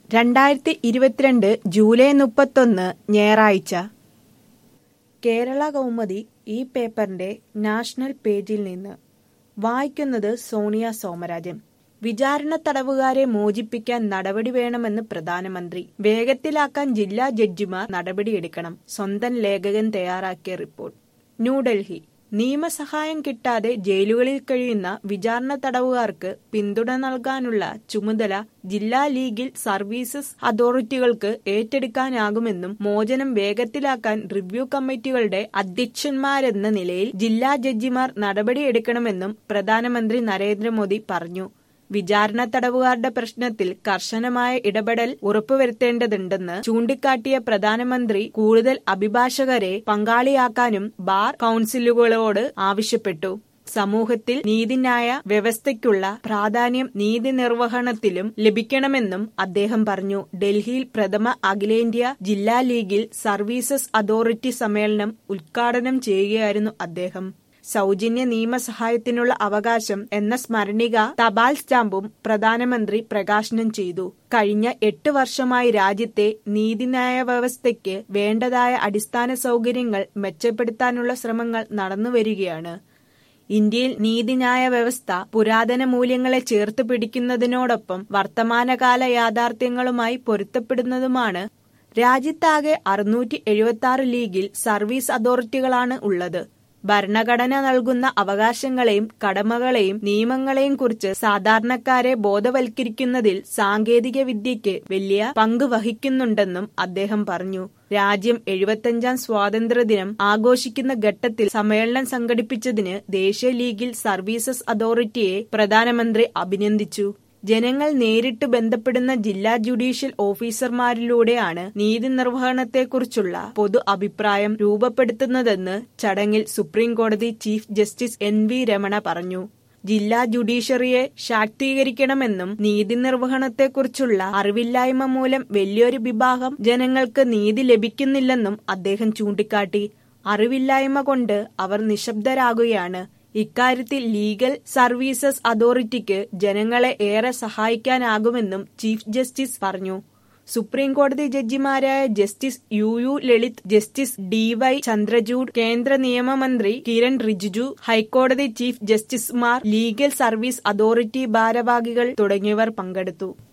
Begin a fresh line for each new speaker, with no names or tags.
രണ്ടായിരത്തി ഇരുപത്തിരണ്ട് ജൂലൈ മുപ്പത്തൊന്ന് ഞായറാഴ്ച കേരള കൗമുദി ഈ പേപ്പറിന്റെ നാഷണൽ പേജിൽ നിന്ന് വായിക്കുന്നത് സോണിയ സോമരാജൻ വിചാരണ തടവുകാരെ മോചിപ്പിക്കാൻ നടപടി വേണമെന്ന് പ്രധാനമന്ത്രി വേഗത്തിലാക്കാൻ ജില്ലാ ജഡ്ജിമാർ നടപടിയെടുക്കണം സ്വന്തം ലേഖകൻ തയ്യാറാക്കിയ റിപ്പോർട്ട് ന്യൂഡൽഹി നിയമസഹായം കിട്ടാതെ ജയിലുകളിൽ കഴിയുന്ന വിചാരണ തടവുകാർക്ക് പിന്തുണ നൽകാനുള്ള ചുമതല ജില്ലാ ലീഗൽ സർവീസസ് അതോറിറ്റികൾക്ക് ഏറ്റെടുക്കാനാകുമെന്നും മോചനം വേഗത്തിലാക്കാൻ റിവ്യൂ കമ്മിറ്റികളുടെ അധ്യക്ഷന്മാരെന്ന നിലയിൽ ജില്ലാ ജഡ്ജിമാർ നടപടിയെടുക്കണമെന്നും പ്രധാനമന്ത്രി നരേന്ദ്രമോദി പറഞ്ഞു വിചാരണ തടവുകാരുടെ പ്രശ്നത്തിൽ കർശനമായ ഇടപെടൽ ഉറപ്പുവരുത്തേണ്ടതുണ്ടെന്ന് ചൂണ്ടിക്കാട്ടിയ പ്രധാനമന്ത്രി കൂടുതൽ അഭിഭാഷകരെ പങ്കാളിയാക്കാനും ബാർ കൌൺസിലുകളോട് ആവശ്യപ്പെട്ടു സമൂഹത്തിൽ നീതിന്യായ വ്യവസ്ഥയ്ക്കുള്ള പ്രാധാന്യം നീതി നിർവഹണത്തിലും ലഭിക്കണമെന്നും അദ്ദേഹം പറഞ്ഞു ഡൽഹിയിൽ പ്രഥമ അഖിലേന്ത്യാ ജില്ലാ ലീഗിൽ സർവീസസ് അതോറിറ്റി സമ്മേളനം ഉദ്ഘാടനം ചെയ്യുകയായിരുന്നു അദ്ദേഹം സൗജന്യ നിയമസഹായത്തിനുള്ള അവകാശം എന്ന സ്മരണിക തപാൽ സ്റ്റാമ്പും പ്രധാനമന്ത്രി പ്രകാശനം ചെയ്തു കഴിഞ്ഞ എട്ട് വർഷമായി രാജ്യത്തെ നീതിന്യായ വ്യവസ്ഥയ്ക്ക് വേണ്ടതായ അടിസ്ഥാന സൗകര്യങ്ങൾ മെച്ചപ്പെടുത്താനുള്ള ശ്രമങ്ങൾ നടന്നുവരികയാണ് ഇന്ത്യയിൽ നീതിന്യായ വ്യവസ്ഥ പുരാതന മൂല്യങ്ങളെ ചേർത്ത് പിടിക്കുന്നതിനോടൊപ്പം വർത്തമാനകാല യാഥാർത്ഥ്യങ്ങളുമായി പൊരുത്തപ്പെടുന്നതുമാണ് രാജ്യത്താകെ അറുന്നൂറ്റി എഴുപത്തി ആറ് ലീഗിൽ സർവീസ് അതോറിറ്റികളാണ് ഉള്ളത് ഭരണഘടന നൽകുന്ന അവകാശങ്ങളെയും കടമകളെയും നിയമങ്ങളെയും കുറിച്ച് സാധാരണക്കാരെ ബോധവൽക്കരിക്കുന്നതിൽ സാങ്കേതിക വിദ്യയ്ക്ക് വലിയ പങ്ക് വഹിക്കുന്നുണ്ടെന്നും അദ്ദേഹം പറഞ്ഞു രാജ്യം എഴുപത്തഞ്ചാം സ്വാതന്ത്ര്യദിനം ആഘോഷിക്കുന്ന ഘട്ടത്തിൽ സമ്മേളനം സംഘടിപ്പിച്ചതിന് ദേശീയ ലീഗിൽ സർവീസസ് അതോറിറ്റിയെ പ്രധാനമന്ത്രി അഭിനന്ദിച്ചു ജനങ്ങൾ നേരിട്ട് ബന്ധപ്പെടുന്ന ജില്ലാ ജുഡീഷ്യൽ ഓഫീസർമാരിലൂടെയാണ് നീതി നിർവഹണത്തെക്കുറിച്ചുള്ള പൊതു അഭിപ്രായം രൂപപ്പെടുത്തുന്നതെന്ന് ചടങ്ങിൽ സുപ്രീം കോടതി chief justice N V Ramana പറഞ്ഞു ജില്ലാ ജുഡീഷ്യറിയെ ശാക്തീകരിക്കണമെന്നും നീതി നിർവഹണത്തെക്കുറിച്ചുള്ള അറിവില്ലായ്മ മൂലം വലിയൊരു വിഭാഗം ജനങ്ങൾക്ക് നീതി ലഭിക്കുന്നില്ലെന്നും അദ്ദേഹം ചൂണ്ടിക്കാട്ടി അറിവില്ലായ്മ കൊണ്ട് അവർ നിശബ്ദരാകുകയാണ് ഇക്കാര്യത്തിൽ ലീഗൽ സർവീസസ് അതോറിറ്റിക്ക് ജനങ്ങളെ ഏറെ സഹായിക്കാനാകുമെന്നും ചീഫ് ജസ്റ്റിസ് പറഞ്ഞു സുപ്രീം കോടതി ജഡ്ജിമാരായ justice U U Lalit justice D Y Chandrachud കേന്ദ്ര നിയമമന്ത്രി കിരൺ റിജിജു ഹൈക്കോടതി ചീഫ് ജസ്റ്റിസുമാർ ലീഗൽ സർവീസ് അതോറിറ്റി ഭാരവാഹികൾ തുടങ്ങിയവർ പങ്കെടുത്തു